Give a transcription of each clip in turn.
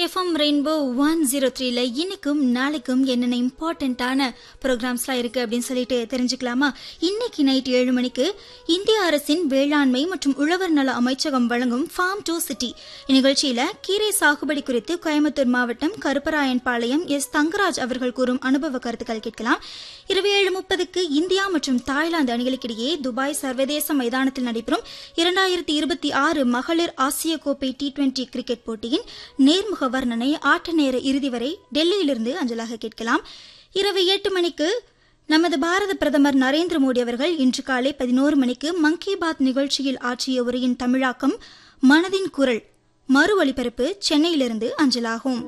FM rainbow one zero த்ரீல இன்னைக்கும் நாளைக்கும் என்னென்ன இம்பார்ட்டண்ட்டான ப்ரோக்ராம்ஸ்லாம் இருக்கு அப்படின்னு சொல்லிட்டு தெரிஞ்சுக்கலாமா இன்னைக்கு நைட் ஏழு மணிக்கு இந்திய அரசின் வேளாண்மை மற்றும் உழவர் நல அமைச்சகம் வழங்கும் ஃபார்ம் டு சிட்டி இந்நிகழ்ச்சியில கீரை சாகுபடி குறித்து கோயம்புத்தூர் மாவட்டம் கருப்பராயன்பாளையம் எஸ் தங்கராஜ் அவர்கள் கூறும் அனுபவ கருத்துக்கள் கேட்கலாம் இரவு ஏழு முப்பதுக்கு இந்தியா மற்றும் தாய்லாந்து அணிகளுக்கிடையே துபாய் சர்வதேச மைதானத்தில் நடைபெறும் இரண்டாயிரத்தி இருபத்தி ஆறு மகளிர் ஆசிய கோப்பை டி டுவெண்டி கிரிக்கெட் போட்டியின் நேர்முக வர்ணனை ஆட்ட நேர இறுதி வரை டெல்லியிலிருந்து அஞ்சலாக கேட்கலாம் இரவு எட்டு மணிக்கு நமது பாரத பிரதமர் நரேந்திர மோடி அவர்கள் இன்று காலை பதினோரு மணிக்கு மன் கி பாத் நிகழ்ச்சியில் ஆற்றிய உரையின் தமிழாக்கம் மனதின் குரல் மறு ஒலிபரப்பு சென்னையிலிருந்து அஞ்சலாகும்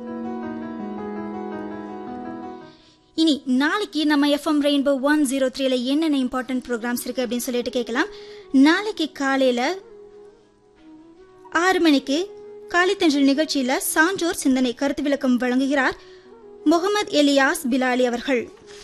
இனி நாளைக்கு நம்ம எஃப்எம் ரெயின்போ ஒன் ஜீரோ த்ரீல என்னென்ன இம்பார்ட்டன்ட் ப்ரோக்ராம்ஸ் இருக்கு அப்படின்னு சொல்லிட்டு கேட்கலாம் நாளைக்கு காலையில ஆறு மணிக்கு காலித்தஞ்சல் நிகழ்ச்சியில சான்றோர் சிந்தனை கருத்து விளக்கம் வழங்குகிறார் முகமது எலியாஸ் பிலாலி அவர்கள்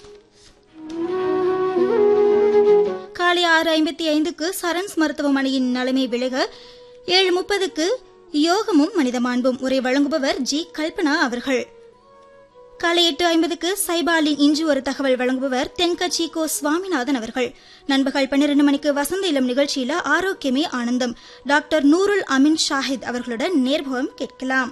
காலை ஆறு ஐம்பத்தி ஐந்துக்கு சரன்ஸ் மருத்துவமனையின் நிலைமை விலக ஏழு முப்பதுக்கு யோகமும் மனித மாண்பும் உரை வழங்குபவர் ஜி கல்பனா அவர்கள் காலை எட்டு ஐம்பதுக்கு சைபாலின் இன்று ஒரு தகவல் வழங்குபவர் தென்கட்சி கோ சுவாமிநாதன் அவர்கள் நண்பகல் பன்னிரண்டு மணிக்கு வசந்த இளம் நிகழ்ச்சியில ஆரோக்கியமே ஆனந்தம் டாக்டர் நூருல் அமின் ஷாஹித் அவர்களுடன் நேர்முகம் கேட்கலாம்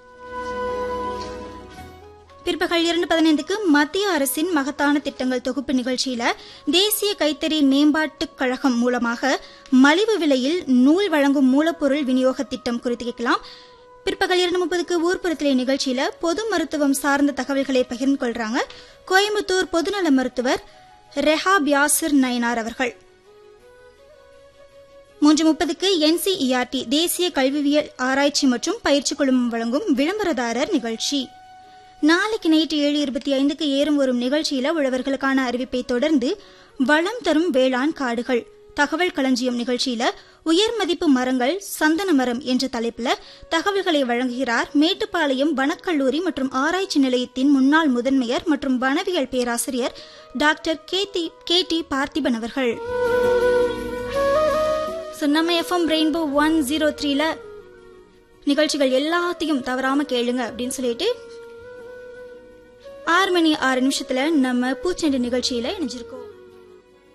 பிற்பகல் இரண்டு பதினைந்துக்கு மத்திய அரசின் மகத்தான திட்டங்கள் தொகுப்பு நிகழ்ச்சியில தேசிய கைத்தறி மேம்பாட்டுக் கழகம் மூலமாக மலிவு விலையில் நூல் வழங்கும் மூலப்பொருள் விநியோக திட்டம் குறித்து கேட்கலாம் பிற்பகல் இரண்டு முப்பதுக்கு ஊர்ப்புறத்திலே நிகழ்ச்சியில பொது மருத்துவம் சார்ந்த தகவல்களை பகிர்ந்து கொள்றாங்க கோயம்புத்தூர் பொதுநல மருத்துவர் ரெஹாப் யாசிர் நயனார் அவர்கள் மூன்று முப்பதுக்கு என்சிஇஆர்டி தேசிய கல்வியியல் ஆராய்ச்சி மற்றும் பயிற்சி குழுமம் வழங்கும் விளம்பரதாரர் நிகழ்ச்சி நாளைக்கு நைட்டு ஏழு இருபத்தி ஐந்துக்கு ஏறும் வரும் நிகழ்ச்சியில உழவர்களுக்கான அறிவிப்பை தொடர்ந்து வளம் தரும் வேளாண் காடுகள் தகவல் களஞ்சியம் நிகழ்ச்சியில உயர் மதிப்பு மரங்கள் சந்தன மரம் என்ற தலைப்புல தகவல்களை வழங்குகிறார் மேட்டுப்பாளையம் வனக்கல்லூரி மற்றும் ஆராய்ச்சி நிலையத்தின் முன்னாள் முதன்மையர் மற்றும் வனவியல் பேராசிரியர் டாக்டர் கே டி பார்த்திபன் அவர்கள் நம்ம எஃப்எம் ரெயின்போ ஒன் ஜீரோ த்ரீல நிகழ்ச்சிகள் எல்லாத்தையும் தவறாம கேளுங்க அப்படின்னு சொல்லிட்டு ஆறு மணி ஆறு நிமிஷத்துல நம்ம பூச்செண்டு நிகழ்ச்சியில இணைஞ்சிருக்கோம்